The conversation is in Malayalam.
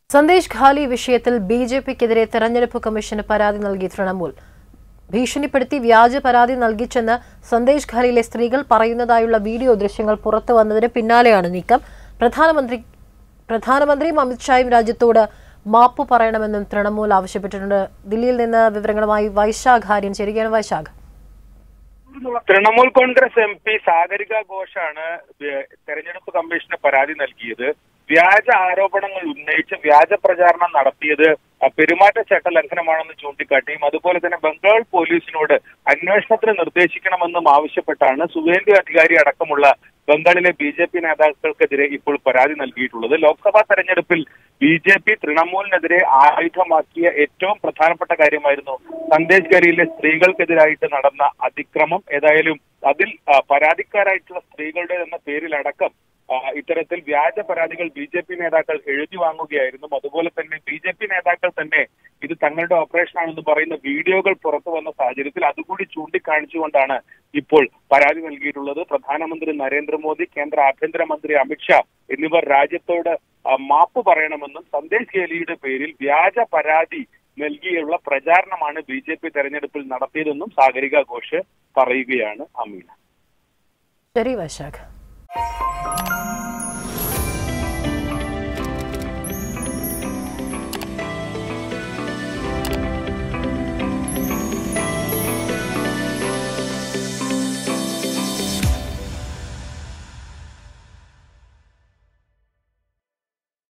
സന്ദേശ് ഖാലി വിഷയത്തിൽ ബി ജെ പിക്കെതിരെ തെരഞ്ഞെടുപ്പ് കമ്മീഷന് പരാതി നൽകി തൃണമൂൽ ഭീഷണിപ്പെടുത്തി വ്യാജ പരാതി നൽകിച്ചെന്ന് സന്ദേശ് ഖാലിയിലെ സ്ത്രീകൾ പറയുന്നതായുള്ള വീഡിയോ ദൃശ്യങ്ങൾ പുറത്തു വന്നതിന് പിന്നാലെയാണ് നീക്കം പ്രധാനമന്ത്രി പ്രധാനമന്ത്രിയും അമിത്ഷായും രാജ്യത്തോട് മാപ്പ് പറയണമെന്നും തൃണമൂൽ ആവശ്യപ്പെട്ടിട്ടുണ്ട് ദില്ലിയിൽ നിന്ന് വിവരങ്ങളുമായി വൈശാഖ് ആര്യൻ ചേരുകയാണ് വൈശാഖ് തൃണമൂൽ കോൺഗ്രസ് എം പി സാഗരിക ഘോഷാണ് വേ- തെരഞ്ഞെടുപ്പ് കമ്മീഷന് പരാതി നൽകിയത് വ്യാജ ആരോപണങ്ങൾ ഉന്നയിച്ച് വ്യാജ പ്രചാരണം നടത്തിയത് ആ, പെരുമാറ്റച്ചട്ട ലംഘനമാണെന്ന് ചൂണ്ടിക്കാട്ടിയും അതുപോലെ തന്നെ ബംഗാൾ പോലീസിനോട് അന്വേഷണത്തിന് നിർദ്ദേശിക്കണമെന്നും ആവശ്യപ്പെട്ടാണ് സുവേന്ദു അധികാരി അടക്കമുള്ള ബംഗാളിലെ ബി ജെ പി നേതാക്കൾക്കെതിരെ ഇപ്പോൾ പരാതി നൽകിയിട്ടുള്ളത് ലോക്സഭാ തെരഞ്ഞെടുപ്പിൽ ബി ജെ പി തൃണമൂലിനെതിരെ ആയുധമാക്കിയ ഏറ്റവും പ്രധാനപ്പെട്ട കാര്യമായിരുന്നു സന്ദേശ് ഗരിയിലെ സ്ത്രീകൾക്കെതിരായിട്ട് നടന്ന അതിക്രമം ഏതായാലും അതിൽ ആ, പരാതിക്കാരായിട്ടുള്ള സ്ത്രീകളുടെ എന്ന പേരിലടക്കം ആ, ഇത്തരത്തിൽ വ്യാജ പരാതികൾ ബി ജെ പി നേതാക്കൾ എഴുതി വാങ്ങുകയായിരുന്നു അതുപോലെ തന്നെ ബി ജെ പി നേതാക്കൾ തന്നെ ഇത് തങ്ങളുടെ ഓപ്പറേഷൻ ആണെന്ന് പറയുന്ന വീഡിയോകൾ പുറത്തു വന്ന സാഹചര്യത്തിൽ അതുകൂടി ചൂണ്ടിക്കാണിച്ചുകൊണ്ടാണ് ഇപ്പോൾ പരാതി നൽകിയിട്ടുള്ളത് പ്രധാനമന്ത്രി നരേന്ദ്രമോദി കേന്ദ്ര ആഭ്യന്തരമന്ത്രി അമിത്ഷാ എന്നിവർ രാജ്യത്തോട് ആ, മാപ്പ് പറയണമെന്നും സന്ദേശ് ഗേലിയുടെ പേരിൽ വ്യാജ പരാതി നൽകിയുള്ള പ്രചാരണമാണ് ബി ജെ പി തെരഞ്ഞെടുപ്പിൽ നടത്തിയതെന്നും സാഗരിക ഘോഷ് പറയുകയാണ് അമീന ശരി വൈശാഖ്